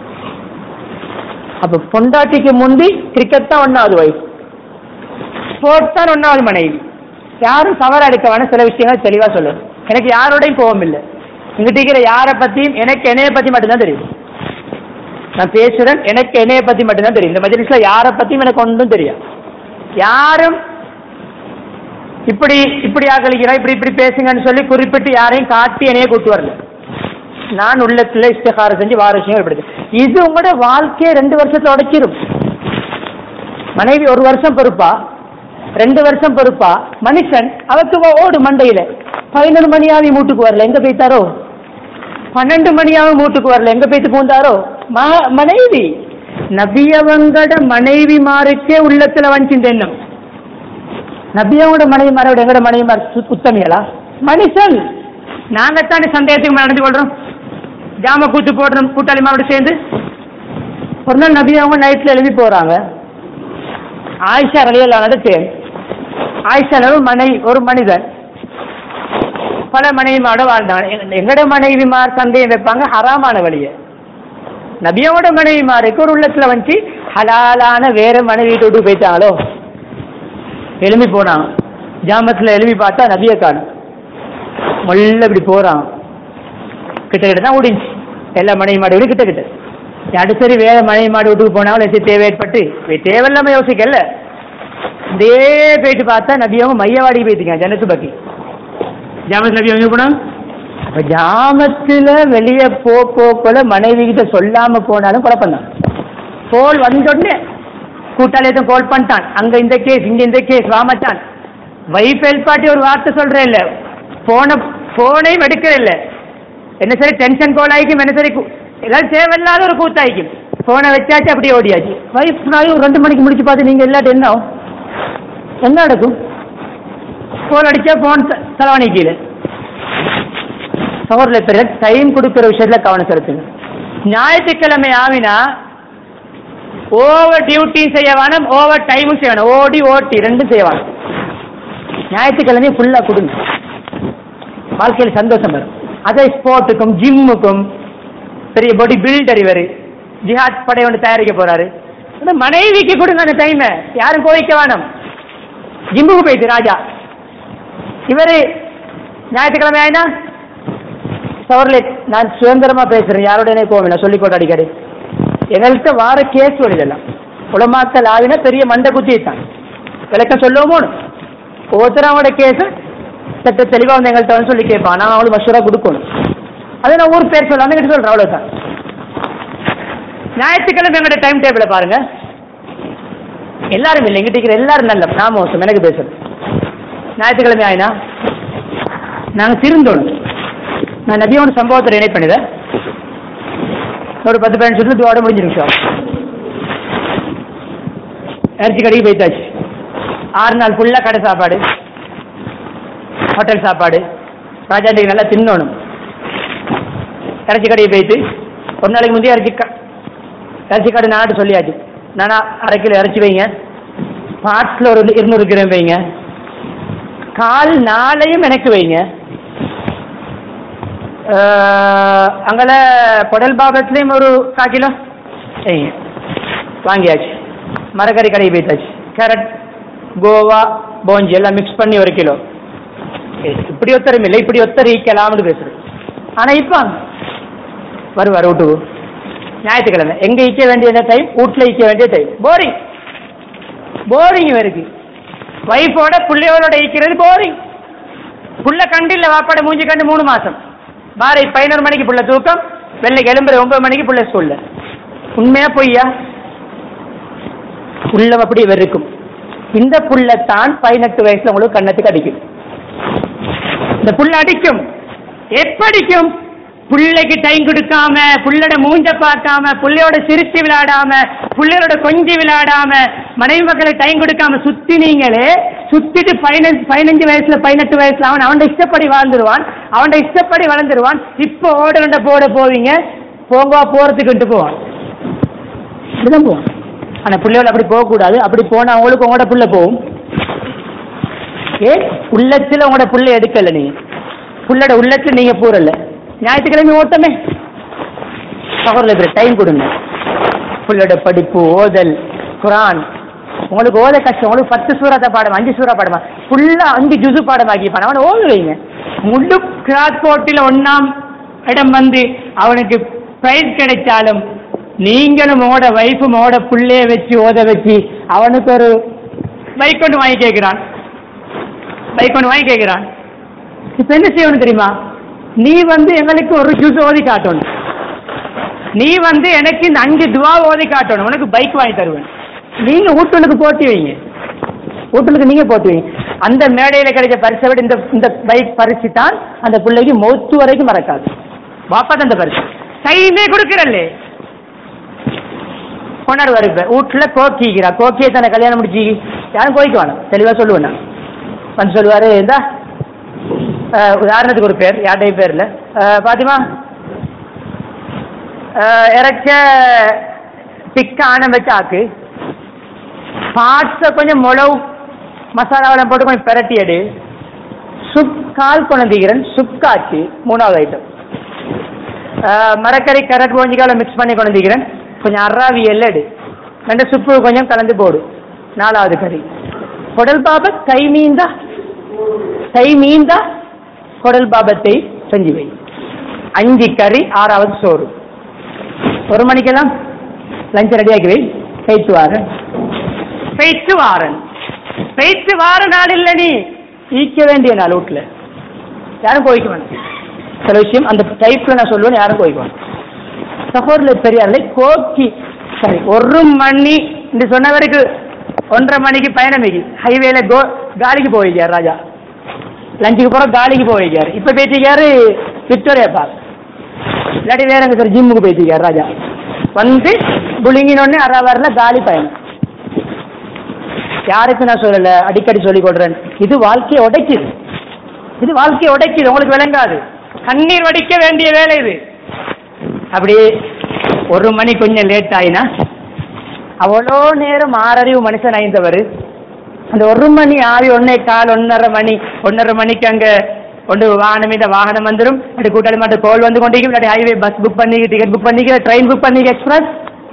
அப்ப பொண்டாட்டிக்கு முந்தி கிரிக்கெட் தான் ஒன்னாவது வயசு ஸ்போர்ட்ஸ் தான் ஒன்னாவது மனைவி யாரும் தவறு எடுக்க வேணாம் சில விஷயங்கள் தெளிவா சொல்லணும் எனக்கு யாரோடையும் கோபம் இல்லை இங்கிட்ட இருக்கிற யாரை பத்தியும் எனக்கு என்னைய பத்தி மட்டும்தான் தெரியும் நான் பேசுறேன் எனக்கு என்னைய பத்தி மட்டும்தான் தெரியும் இந்த மஜ்லிஸ்ல யாரை பத்தியும் எனக்கு ஒன்றும் தெரியும் யாரும் இப்படி இப்படி ஆகலிக்கிறா இப்படி இப்படி பேசுங்கன்னு சொல்லி குறிப்பிட்டு யாரையும் காட்டி என்னைய கூட்டு வரல நான் உள்ளத்துல இஸ்திகாரம் செஞ்சு வார விஷயம் ஏற்படுது இது உங்களோட வாழ்க்கையை ரெண்டு வருஷத்துல உடைச்சிரும் மனைவி ஒரு வருஷம் பொறுப்பா ரெண்டு வருஷம் பொறுப்பா மனுஷன் அவருக்கு ஓ- ஓடு மண்டையில பதினொரு மணியாவி மூட்டுக்கு வரல எங்க போய்த்தாரோ பன்னெண்டு மணியாவும் மூட்டுக்கு வரல எங்க போய்த்து பூந்தாரோ ம- மனைவி நபியவங்கட மனைவிமாருக்கே உள்ளத்துல வந்துச்சு எண்ணம் நபியாவோட மனைவிமாரோட எங்கட மனைவிமார் சு- உத்தமிகளா மனுஷன் நாங்கத்தானே சந்தேகத்துக்கு நடந்து கொள்றோம் ஜாம கூத்து போடுறோம் கூட்டாளிமாரோட சேர்ந்து ஒரு நாள் நபி அவங்க நைட்ல எழுதி போறாங்க ஆயிஷா ரலியல்லாஹு நடத்து ஆயிஷா ஒரு மனை ஒரு மனிதன் பல மனைவிமாரோட வாழ்ந்தாங்க எங்க- எங்கட மனைவிமார் சந்தேகம் வைப்பாங்க ஹராமான வழியை நபியோட மனைவிமாருக்கு ஒரு உள்ளத்துல வந்துச்சு ஹலாலான வேற மனைவி வீட்டு போயிட்டாங்களோ எழும்பி போனான் ஜாமத்துல எழுப்பி பார்த்தா நபியை காணும் மொல்ல இப்படி போறான் கிட்ட கிட்ட தான் ஓடிச்சு எல்லா மனைவி மாடு விட கிட்ட கிட்ட யாரு சரி வேற மனைவி மாடு வீட்டுக்கு போனாலும் எது தேவை ஏற்பட்டு வே- தேவையில்லாம யோசிக்கல இதே போயிட்டு பார்த்தா நபியவங்க மையவாடி போயிட்டுங்க ஜனத்து பக்கி ஜாமத் நபி எங்க போனாங்க அப்ப ஜாமத்துல வெளியே போ போக்குள்ள மனைவி கிட்ட சொல்லாம போனாலும் குழப்பம் தான் கோல் வந்தோடனே கூட்டாளியத்தை கோல் பண்ணிட்டான் அங்க இந்த கேஸ் இங்க இந்த கேஸ் வாமச்சான் வைஃப் பாட்டி ஒரு வார்த்தை சொல்றேன் இல்ல போன போனையும் எடுக்கிற இல்ல என்ன சரி டென்ஷன் கோல் ஆயிக்கும் என்ன சரி கு- ஏதாவது தேவையில்லாத ஒரு கூத்தாயிக்கும் போனை வச்சாச்சு அப்படியே ஓடியாச்சு வைஃப் நாயும் ஒரு ரெண்டு மணிக்கு முடிச்சு பார்த்து நீங்க இல்லாட்டி என்ன ஆகும்? என்ன நடக்கும் கோல் அடிச்சா போன் செலவணி கீழே சகோதர பிறகு டைம் கொடுக்கிற விஷயத்துல கவனம் செலுத்துங்க ஞாயிற்றுக்கிழமை ஆவினா ஓவர் டியூட்டி செய்ய வேணும் ஓவர் டைமும் செய்ய வேணும் ஓடி ஓட்டி ரெண்டும் செய்ய வேணும் ஞாயிற்றுக்கிழமை ஃபுல்லாக கொடுங்க வாழ்க்கையில் சந்தோஷம் வரும் அதை ஸ்போர்ட்டுக்கும் ஜிம்முக்கும் பெரிய பாடி பில்டர் இவர் ஜிஹாத் படை ஒன்று தயாரிக்க போறாரு அந்த மனைவிக்கு கொடுங்க அந்த டைமை யாரும் கோவிக்க வேணும் ஜிம்முக்கு போயிட்டு ராஜா இவரு ஞாயிற்றுக்கிழமை ஆயினா சவர்லே நான் சுதந்திரமா பேசுறேன் யாரோட என்ன கோவம் நான் சொல்லிக்கோட்ட அடிக்கடி எங்கள்கிட்ட வார கேஸ் வருதெல்லாம் உலமாக்கல் ஆவினா பெரிய மண்டை குத்தி தான் விளக்கம் சொல்லுவோமோ ஒவ்வொருத்தரோட கேஸ் சட்ட தெளிவா வந்து எங்கள்கிட்ட வந்து சொல்லி கேட்பான் நான் அவளுக்கு மஷூரா கொடுக்கணும் அதை நான் ஊர் பேர் சொல்லாம கிட்ட சொல்றேன் அவ்வளவுதான் ஞாயிற்றுக்கிழமை எங்களோட டைம் டேபிளை பாருங்க எல்லாரும் இல்லை எங்கிட்ட இருக்கிற எல்லாரும் நல்ல நான் மோசம் எனக்கு பேசுறது ஞாயிற்றுக்கிழமை ஆயினா நாங்க திருந்தோணும் நான் நபியோட சம்பவத்தை நினைவு பண்ணிதேன் ஒரு பத்து பதினஞ்சு நிமிஷத்துல துவாட முடிஞ்சிடும் சார் இறைச்சி கடைக்கு போயிட்டாச்சு ஆறு நாள் ஃபுல்லாக கடை சாப்பாடு ஹோட்டல் சாப்பாடு ராஜாண்டிக்கு நல்லா தின்னணும் இறைச்சி கடைக்கு போயிட்டு ஒரு நாளைக்கு முந்தைய இறைச்சி க இறைச்சி கடை நாட்டு சொல்லியாச்சு நானா அரை கிலோ இறைச்சி வைங்க பார்ட்ஸில் ஒரு இருநூறு கிராம் வைங்க கால் நாளையும் எனக்கு வைங்க அங்கே குடல் பாபத்துலேயும் ஒரு கா கிலோ வைங்க வாங்கியாச்சு மரக்கறி கடைக்கு போயிட்டாச்சு கேரட் கோவா போஞ்சி எல்லாம் மிக்ஸ் பண்ணி ஒரு கிலோ ஏய், இப்படி ஒத்தரும் இல்லை இப்படி ஒத்தர் ஈக்கலாம்னு பேசுறது ஆனால் இப்போ வருவார் வீட்டுக்கு ஞாயிற்றுக்கிழமை எங்கே ஈக்க வேண்டிய டைம் வீட்டில் ஈக்க வேண்டிய டைம் போரிங் போரிங் இவருக்கு ஒய்ஃபோட பிள்ளையோட ஈக்கிறது போரிங் புள்ள கண்டு இல்லை வாப்பாட மூஞ்சி கண்டு மூணு மாசம் பாரை பதினோரு மணிக்கு புள்ள தூக்கம் வெள்ளைக்கு எலும்புற ஒன்பது மணிக்கு புள்ள ஸ்கூல்ல உண்மையா பொய்யா உள்ளம் அப்படி வெறுக்கும் இந்த புள்ளத்தான் பதினெட்டு வயசுல உங்களுக்கு கண்ணத்துக்கு அடிக்கும் இந்த புள்ள அடிக்கும் எப்படிக்கும் புள்ளைக்கு டைம் கொடுக்காம புள்ளோட மூஞ்ச பார்க்காம புள்ளையோட சிரிச்சு விளையாடாம புள்ளையோட கொஞ்சி விளையாடாம மனைவி மக்களை டைம் கொடுக்காம சுத்தி நீங்களே சுத்திட்டு பதினஞ்சு பதினஞ்சு வயசுல பதினெட்டு வயசுல அவன் அவன் இஷ்டப்படி வாழ்ந்துருவான் அவன் இஷ்டப்படி வளர்ந்துருவான் இப்போ ஓடுறண்ட போட போவீங்க போங்க போறதுக்குன்ட்டு போவான் இப்படிதான் போவான் ஆனா பிள்ளையோட அப்படி போகக்கூடாது அப்படி போனா அவங்களுக்கு உங்களோட புள்ள போகும் ஏ உள்ளத்துல உங்களோட புள்ள எடுக்கல நீங்க புள்ளோட உள்ளத்துல நீங்க பூரல ஞாயிற்றுக்கிழமை ஓட்டமே சகோதரர் இப்படி டைம் கொடுங்க புள்ளோட படிப்பு ஓதல் குரான் உங்களுக்கு ஓத கஷ்டம் உங்களுக்கு பத்து சூறாத்த பாடம் அஞ்சு சூறா பாடமா ஃபுல்லா அஞ்சு ஜுசு பாடமாக்கி பாடம் அவனை ஓத வைங்க முழு கிராத் போட்டியில் ஒண்ணாம் இடம் வந்து அவனுக்கு பிரைஸ் கிடைச்சாலும் நீங்களும் உங்களோட வைஃபும் உங்களோட புள்ளைய வச்சு ஓத வச்சு அவனுக்கு ஒரு பைக் ஒன்று வாங்கி கேட்கிறான் பைக் ஒன்று வாங்கி கேட்கிறான் இப்ப என்ன செய்யணும் தெரியுமா நீ வந்து எங்களுக்கு ஒரு ஜூஸ் ஓதி காட்டணும் நீ வந்து எனக்கு இந்த அஞ்சு துவா ஓதி காட்டணும் உனக்கு பைக் வாங்கி தருவேன் நீங்க வீட்டுக்கு போட்டி வைங்க வீட்டுக்கு நீங்க போட்டு வைங்க அந்த மேடையில கிடைச்ச பரிசை விட இந்த இந்த பைக் பரிசு தான் அந்த பிள்ளைக்கு மௌத்து வரைக்கும் மறக்காது வாப்பா தான் அந்த பரிசு கையுமே கொடுக்கறல்லே கொண்டாடு வருப்ப வீட்டுல கோக்கிக்கிறா கோக்கியை தானே கல்யாணம் முடிச்சு யாரும் கோய்க்கு வேணும் தெளிவா சொல்லுவேன் நான் வந்து சொல்லுவாரு இந்தா அஹ், உதாரணத்துக்கு ஒரு பேர் யார்டைய பேர்ல அஹ், பாத்திமா அஹ், இறச்ச பிக்க ஆனம் வச்சு ஆக்கு பார்ட்ஸை கொஞ்சம் முளவு மசாலாவெல்லாம் போட்டு கொஞ்சம் பிரட்டி எடு சுக்கால் கொண்டுக்கிறேன் சுக்காச்சு மூணாவது ஐட்டம் மரக்கறி கரட் போஞ்சிக்கால மிக்ஸ் பண்ணி கொண்டுக்கிறேன் கொஞ்சம் அராவி எல்லடு ரெண்டு சுப்பு கொஞ்சம் கலந்து போடு நாலாவது கறி குடல் பாபத் கை மீந்தா கை மீந்தா குடல் பாபத்தை செஞ்சு வை அஞ்சு கறி ஆறாவது சோறு ஒரு மணிக்கெல்லாம் லஞ்ச் ரெடியாக்கி வை பேச்சு வாரன் பேச்சு வாரன் பேச்சு வார நாள் இல்லை நீ ஈக்க வேண்டிய நாள் வீட்டில் யாரும் கோயிக்க வேண்டாம் சில விஷயம் அந்த டைப்ல நான் சொல்லுவேன் யாரும் கோயிக்க வேண்டாம் சகோதரில் பெரியார்ல கோக்கி சரி ஒரு மணி இந்த சொன்னவருக்கு ஒன்றரை மணிக்கு பயணம் வைக்கி ஹைவேல கோ காலிக்கு போயிருக்கார் ராஜா லஞ்சுக்கு போகிற காலிக்கு போயிருக்காரு இப்போ பேசிக்காரு விக்டோரியா பார்க் இல்லாட்டி வேற எங்க சார் ஜிம்முக்கு போயிருக்காரு ராஜா வந்து புளிங்கினோடனே அரை வரல காலி பயணம் யாருக்கு நான் சொல்லல அடிக்கடி சொல்லிக் கொடுறேன் இது வாழ்க்கையை உடைக்குது இது வாழ்க்கையை உடைக்குது உங்களுக்கு விளங்காது கண்ணீர் வடிக்க வேண்டிய வேலை இது அப்படியே ஒரு மணி கொஞ்சம் லேட் ஆயினா அவ்வளோ நேரம் ஆறறிவு மனுஷன் ஆய்ந்தவர் அந்த ஒரு மணி ஆவி ஒன்னே கால் ஒன்னரை மணி ஒன்னரை மணிக்கு அங்க கொண்டு வாகனம் இந்த வாகனம் வந்துடும் அப்படி கூட்டாளி மட்டும் கோல் வந்து கொண்டிருக்கும் இல்லாட்டி ஹைவே பஸ் புக் பண்ணி டிக்கெட் புக் பண்ணிக்க ட்ரெயின் புக் பண்ணிக்க எக்ஸ்பிரஸ்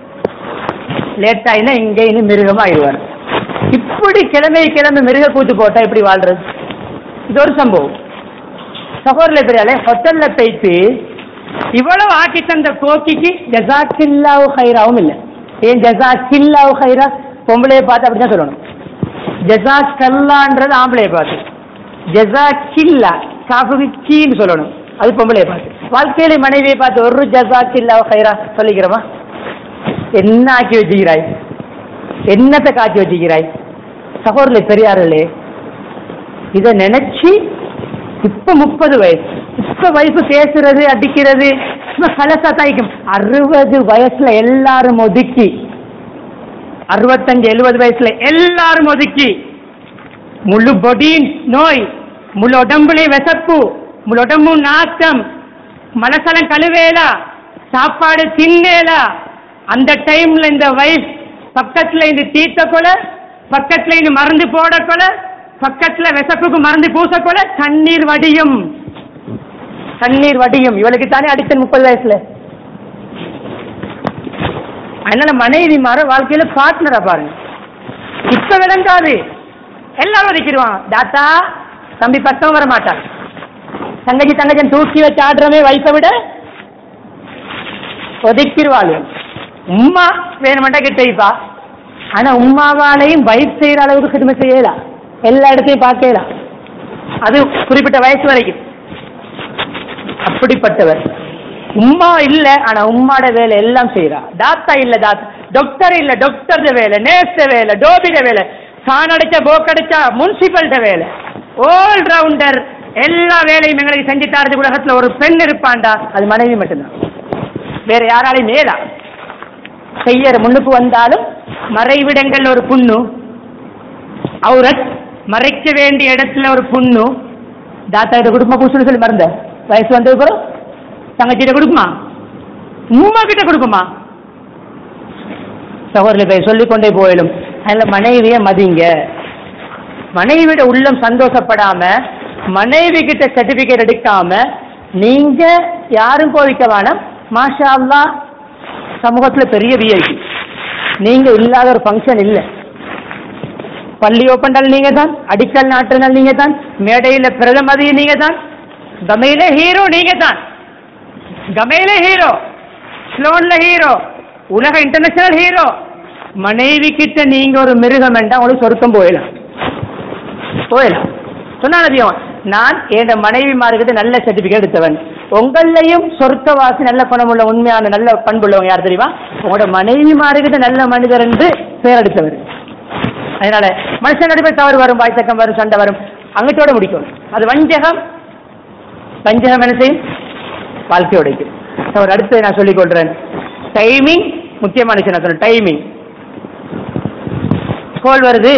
லேட் ஆயினா இங்கே இன்னும் மிருகமா ஆயிடுவார் இப்படி கிழமை கிழமை மிருக கூத்து போட்டா எப்படி வாழ்றது இது ஒரு சம்பவம் சகோதரில் பெரியாலே ஹோட்டல்ல போயிட்டு இவ்வளவு ஆக்கி தந்த கோக்கிக்கு ஜசாக்கில்லாவு ஹைராவும் இல்லை ஏன் ஜசாக்கில்லாவு ஹைரா பொம்பளையை பார்த்து அப்படிதான் சொல்லணும் ஜசாக்கல்லான்றது ஆம்பளையை பார்த்து ஜசாக்கில்லா காஃபுக்கு கீன்னு சொல்லணும் அது பொம்பளையை பார்த்து வாழ்க்கையில மனைவியை பார்த்து ஒரு ஜசாக்கில்லாவு ஹைரா சொல்லிக்கிறோமா என்ன ஆக்கி வச்சுக்கிறாய் என்னத்தை காய்ச்சி வச்சுக்கிறாய் சகோதரில் பெரியார்களே இதை நினைச்சு இப்ப முப்பது வயசு இப்ப வயசு பேசுறது அடிக்கிறது சும்மா கலசா தாய்க்கும் அறுபது வயசுல எல்லாரும் ஒதுக்கி அறுபத்தஞ்சு எழுபது வயசுல எல்லாரும் ஒதுக்கி முழு பொடியின் நோய் முழு உடம்புலே விசப்பு முழு உடம்பு நாத்தம் மனசலம் கழுவேலா சாப்பாடு தின்னேலா அந்த டைம்ல இந்த வைஃப் பக்கத்துல இந்த தீத்த கொலை பக்கத்துல இந்த மருந்து போட கொலை பக்கத்துல விசப்புக்கு மருந்து பூச கொலை தண்ணீர் வடியும் தண்ணீர் வடியும் இவளுக்கு தானே அடித்தன் முப்பது வயசுல அதனால மனைவி மாற வாழ்க்கையில பார்ட்னரா பாருங்க இப்ப விளங்காது எல்லாரும் ஒதுக்கிடுவான் தாத்தா தம்பி பக்கம் வர மாட்டான் தங்கச்சி தங்கச்சன் தூக்கி வச்சு ஆடுறமே வயசை விட ஒதுக்கிடுவாள் உம்மா வேணுமெண்டா கிட்ட வைப்பா ஆனா உம்மாவாலையும் வயிறு செய்யற அளவுக்கு சிறுமை செய்யலாம் எல்லா இடத்தையும் பார்க்கலாம் அது குறிப்பிட்ட வயசு வரைக்கும் அப்படிப்பட்டவர் உம்மா இல்ல ஆனா உம்மாட வேலை எல்லாம் செய்யறா தாத்தா இல்ல தாத்தா டாக்டர் இல்ல டாக்டர் வேலை நேர்ஸ் வேலை டோபிட வேலை ஃபேன் அடிச்சா போக் அடிச்சா முனிசிபல்ட வேலை ஆல் ரவுண்டர் எல்லா வேலையும் எங்களுக்கு செஞ்சு தரது உலகத்துல ஒரு பெண் இருப்பாண்டா அது மனைவி மட்டும்தான் வேற யாராலையும் மேலா செய்யற முன்னுக்கு வந்தாலும் மறைவிடங்கள்ல ஒரு புண்ணு அவுரத் மறைக்க வேண்டிய இடத்துல ஒரு புண்ணு தாத்தா கிட்ட கொடுக்குமா புதுசுன்னு சொல்லி மறந்த வயசு வந்தது கூட தங்கச்சிட்ட கொடுக்குமா உம்மா கிட்ட கொடுக்குமா சகோதரி போய் சொல்லிக்கொண்டே போயிடும் அதில் மனைவியை மதிங்க மனைவியோட உள்ளம் சந்தோஷப்படாம மனைவி கிட்ட சர்டிபிகேட் எடுக்காம நீங்க யாரும் கோவிக்க வேணாம் மாஷா அல்லா சமூகத்துல பெரிய விஐபி நீங்க இல்லாத ஒரு ஃபங்க்ஷன் இல்லை பள்ளி ஓப்பண்டால் நீங்க தான் அடிக்கல் நாட்டுனால் நீங்க தான் மேடையில பிரதமதி நீங்க தான் கமையில ஹீரோ நீங்க தான் கமையில ஹீரோ ஸ்லோன்ல ஹீரோ உலக இன்டர்நேஷனல் ஹீரோ மனைவி கிட்ட நீங்க ஒரு மிருகம் வேண்டாம் உங்களுக்கு சொருக்கம் போயிடலாம் போயிடலாம் சொன்னா நபியம் நான் என் மனைவிமார்கிட்ட நல்ல சர்டிபிகேட் எடுத்தவன் உங்களையும் சொர்க்கவாசி நல்ல குணமுள்ள உண்மையான நல்ல பண்புள்ளவங்க யார் தெரியுமா உங்களோட மனைவிமார்கிட்ட நல்ல மனிதர் என்று பெயர் எடுத்தவர் அதனால மனுஷனோட போய் தவறு வரும் வாய்த்தக்கம் வரும் சண்டை வரும் அங்கத்தோட முடிக்கும் அது வஞ்சகம் வஞ்சகம் என்ன செய்யும் வாழ்க்கை உடைக்கும் அவர் அடுத்து நான் சொல்லிக் கொள்றேன் டைமிங் முக்கியமான விஷயம் நான் சொல்றேன் டைமிங் கோல் வருது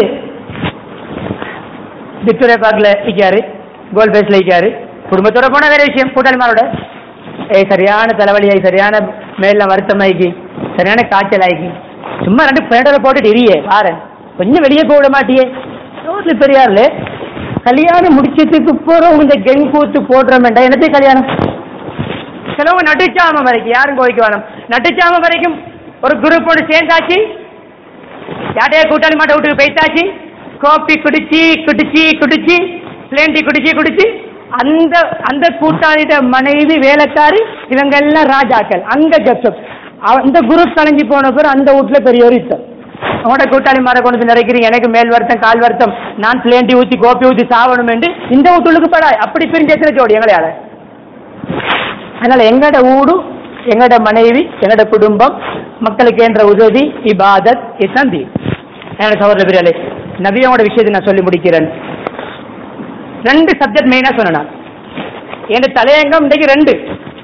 விக்டோரியா பார்க்கில் நிற்காரு கோல் பேஸில் நிற்காரு குடும்பத்தோட போனால் வேற விஷயம் கூட்டாளிமாரோட ஏய் சரியான தலைவலியாகி சரியான மேல வருத்தமாகி சரியான காய்ச்சல் ஆகி சும்மா ரெண்டு பேடலை போட்டுட்டு இரியே பாரு கொஞ்சம் வெளியே போக விட மாட்டியே ரோட்ல பெரியார்ல கல்யாணம் முடிச்சதுக்கு போறோம் இந்த கெங் கூத்து போடுறோம்டா என்னத்தையும் கல்யாணம் சிலவங்க நட்டுச்சாம வரைக்கும் யாரும் கோவிக்க வேணும் நட்டுச்சாம வரைக்கும் ஒரு குரூப்போடு சேர்ந்தாச்சு யார்ட்டையா கூட்டாளி மாட்ட வீட்டுக்கு போய்த்தாச்சு காப்பி குடிச்சு குடிச்சு குடிச்சு பிளேன் டீ குடிச்சு குடிச்சு அந்த அந்த கூட்டாளிட மனைவி வேலைக்காரி இவங்க எல்லாம் ராஜாக்கள் அங்க ஜப்சப் அந்த குரூப் கலைஞ்சு போன பிறகு அந்த வீட்டுல பெரிய ஒரு யுத்தம் அவனோட கூட்டாளி மாற கொண்டு வந்து நிறைக்கிறீங்க எனக்கு மேல் வருத்தம் கால் வருத்தம் நான் பிளேன் டீ ஊற்றி கோப்பி ஊற்றி சாவணும் என்று இந்த வீட்டுக்கு படா அப்படி பிரிஞ்சு எத்தனை ஜோடி எங்களையால அதனால எங்கட ஊடு எங்கட மனைவி எங்கட குடும்பம் மக்களுக்கு என்ற உதவி இபாதத் இதுதான் தீன் என்னோட சகோதர பிரியாலே நபியோட விஷயத்தை நான் சொல்லி முடிக்கிறேன் ரெண்டு சப்ஜெக்ட் மெயினாக சொன்னேன் என் தலையங்கம் இன்றைக்கு ரெண்டு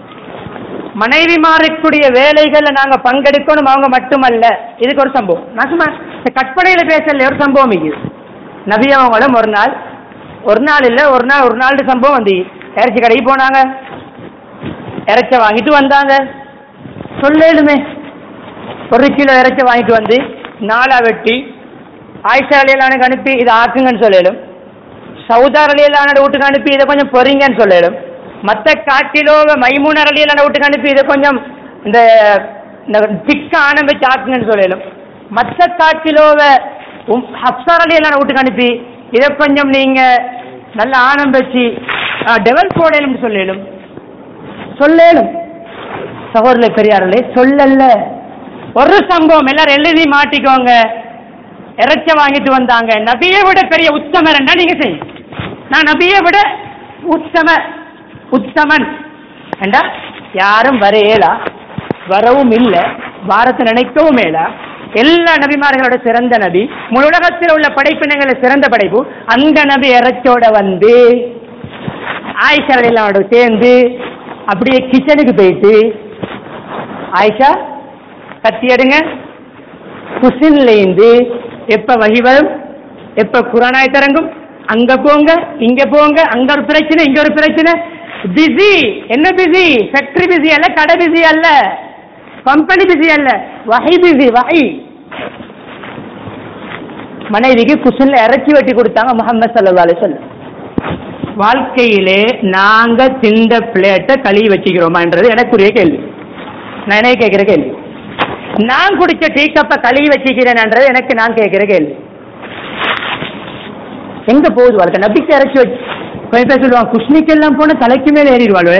மனைவி மாறக்கூடிய வேலைகள்ல நாங்க பங்கெடுக்கணும் அவங்க மட்டுமல்ல இதுக்கு ஒரு சம்பவம் நான் சும்மா இந்த கற்பனையில பேசல ஒரு சம்பவம் இது நபி அவங்களும் ஒரு நாள் ஒரு நாள் இல்ல ஒரு நாள் ஒரு நாள் சம்பவம் வந்து இறைச்சி கடைக்கு போனாங்க இறைச்ச வாங்கிட்டு வந்தாங்க சொல்லேலுமே ஒரு கிலோ இறைச்சி வாங்கிட்டு வந்து நாலா வெட்டி ஆயிஷா அலியலானுக்கு அனுப்பி இதை ஆக்குங்கன்னு சொல்லலும் சவுதார் அலியலான வீட்டுக்கு அனுப்பி இதை கொஞ்சம் பொறிங்கன்னு சொல்லலும் மற்ற காட்டிலோவ மைமூனர் அலியலான வீட்டுக்கு அனுப்பி இதை கொஞ்சம் இந்த இந்த திக்க ஆனம் வச்சு ஆக்குங்கன்னு சொல்லலும் மற்ற காட்டிலோவ ஹப்சார் அலியலான வீட்டுக்கு அனுப்பி இதை கொஞ்சம் நீங்க நல்ல ஆனம் வச்சு டெவலப் போடலும்னு சொல்லலும் சொல்லலும் சகோதரர்களே பெரியார்களே சொல்லல ஒரு சம்பவம் எல்லாரும் எழுதி மாட்டிக்கோங்க இறைச்ச வாங்கிட்டு வந்தாங்க நபியை விட பெரிய உத்தமர் என்ன நீங்க செய்யும் நான் நபியை விட உத்தம உத்தமன் ஏண்டா யாரும் வரையலா வரவும் இல்லை வாரத்தை நினைக்கவும் மேலா எல்லா நபிமார்களோட சிறந்த நபி முழு உலகத்தில் உள்ள படைப்பினங்கள சிறந்த படைப்பு அந்த நபி இறைச்சோட வந்து ஆயிஷா எல்லாம் சேர்ந்து அப்படியே கிச்சனுக்கு போயிட்டு ஆயிஷா கத்தி எடுங்க குசின்ல இருந்து எப்ப வகி வரும் எப்ப குரானாய் திறங்கும் அங்க போங்க இங்க போங்க அங்க ஒரு பிரச்சனை இங்க ஒரு பிரச்சனை பிஸி என்ன பிஸி ஃபேக்டரி பிஸி அல்ல கடை பிஸி அல்ல கம்பெனி பிஸி அல்ல வகை பிஸி வகை மனைவிக்கு குசின்ல இறச்சி வெட்டி கொடுத்தாங்க முகமது சல்லா அலிசல்லம் வாழ்க்கையிலே நாங்க திண்ட பிளேட்டை கழுவி வச்சுக்கிறோமான்றது எனக்குரிய கேள்வி நான் என்ன கேட்கிற கேள்வி நான் குடிச்ச டீ கப்பை கழுவி வச்சுக்கிறேன்ன்றது எனக்கு நான் கேட்கிற கேள்வி எங்க போகுது வாழ்க்கை நம்பிக்கை இறச்சி வச்சு கொஞ்சம் பேர் சொல்லுவாங்க குஷ்ணிக்கெல்லாம் போன தலைக்கு மேலே ஏறிடுவாள்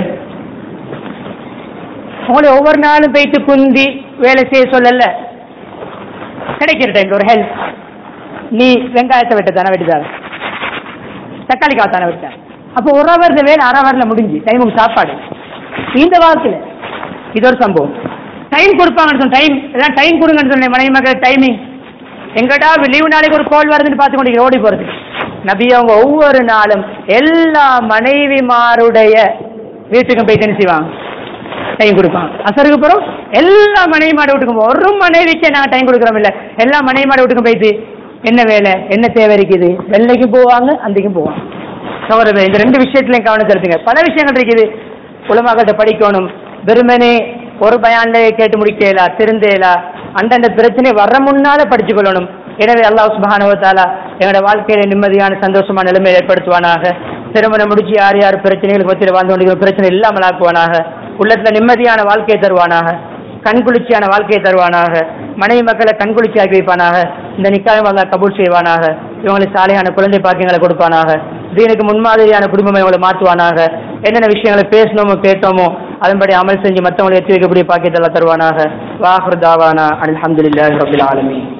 உங்களை ஒவ்வொரு நாளும் போயிட்டு குந்தி வேலை செய்ய சொல்லல கிடைக்கிற டைம்ல ஒரு ஹெல்ப் நீ வெங்காயத்தை வெட்ட தானே வெட்டிதான தக்காளி காத்தானே வெட்ட அப்போ ஒரு ஹவர்ல வேலை அரை ஹவர்ல முடிஞ்சு டைமுக்கு சாப்பாடு இந்த வாக்கில் இது ஒரு சம்பவம் டைம் கொடுப்பாங்கன்னு சொன்ன டைம் எல்லாம் டைம் கொடுங்கன்னு சொன்னேன் மனைவி மக்கள் டைமிங் எங்கடா லீவு நாளைக்கு ஒரு கோல் வருதுன்னு பார்த்து கொண்டு ஓடி போறது நபி அவங்க ஒவ்வொரு நாளும் எல்லா மனைவிமாருடைய வீட்டுக்கும் போய் என்ன செய்வாங்க டைம் கொடுப்பாங்க அசருக்கு அப்புறம் எல்லா மனைவி மாட வீட்டுக்கும் போ- ஒரு மனைவிக்கே நாங்கள் டைம் கொடுக்குறோம் இல்ல எல்லா மனைவி மாட வீட்டுக்கும் போயிட்டு என்ன வேலை என்ன தேவை இருக்குது வெள்ளைக்கும் போவாங்க அன்றைக்கும் போவாங்க சகோதரர்களே, இந்த ரெண்டு விஷயத்திலையும் கவனம் செலுத்துங்க பல விஷயங்கள் இருக்குது உலமாக்கிட்ட படிக்கணும் வெறுமனே ஒரு பயான்ல கேட்டு முடிக்கலா திருந்தேலா அந்தந்த பிரச்சனை வர முன்னால படிச்சு கொள்ளணும் எனவே அல்லாஹ் சுப்ஹானஹு வ தஆலா எங்களோட வாழ்க்கையில நிம்மதியான சந்தோஷமான நிலைமை ஏற்படுத்துவானாக திருமணம் முடிச்சு யார் யார் பிரச்சனைகளுக்கு மத்தியில் வாழ்ந்து கொண்டிருக்கிற பிரச்சனை இல்லாமல் ஆக்குவானாக உள்ளத்துல நிம்மதியான வாழ்க்கையை தருவானாக கண்குளிர்ச்சியான வாழ்க்கையை தருவானாக மனைவி மக்களை கண்குளிர்ச்சி ஆக்கி வைப்பானாக இந்த நிக்காயம் அல்லாஹ் கபூல் செய்வானாக இவங்களுக்கு சாலையான குழந்தை பாக்கியங்களை கொடுப்பானாக தீனுக்கு முன்மாதிரியான குடும்பம் இவங்களை மாற்றுவானாக என்னென்ன விஷயங்களை பேசணுமோ கேட்டோமோ அதன்படி அமல் செஞ்சு மற்றவங்களை எத்தி வைக்கக்கூடிய பாக்கியத்தை எல்லாம் தருவானாக வாஹர் தாவானா அல்ஹம்துலில்லாஹி ரபில் ஆலமீன்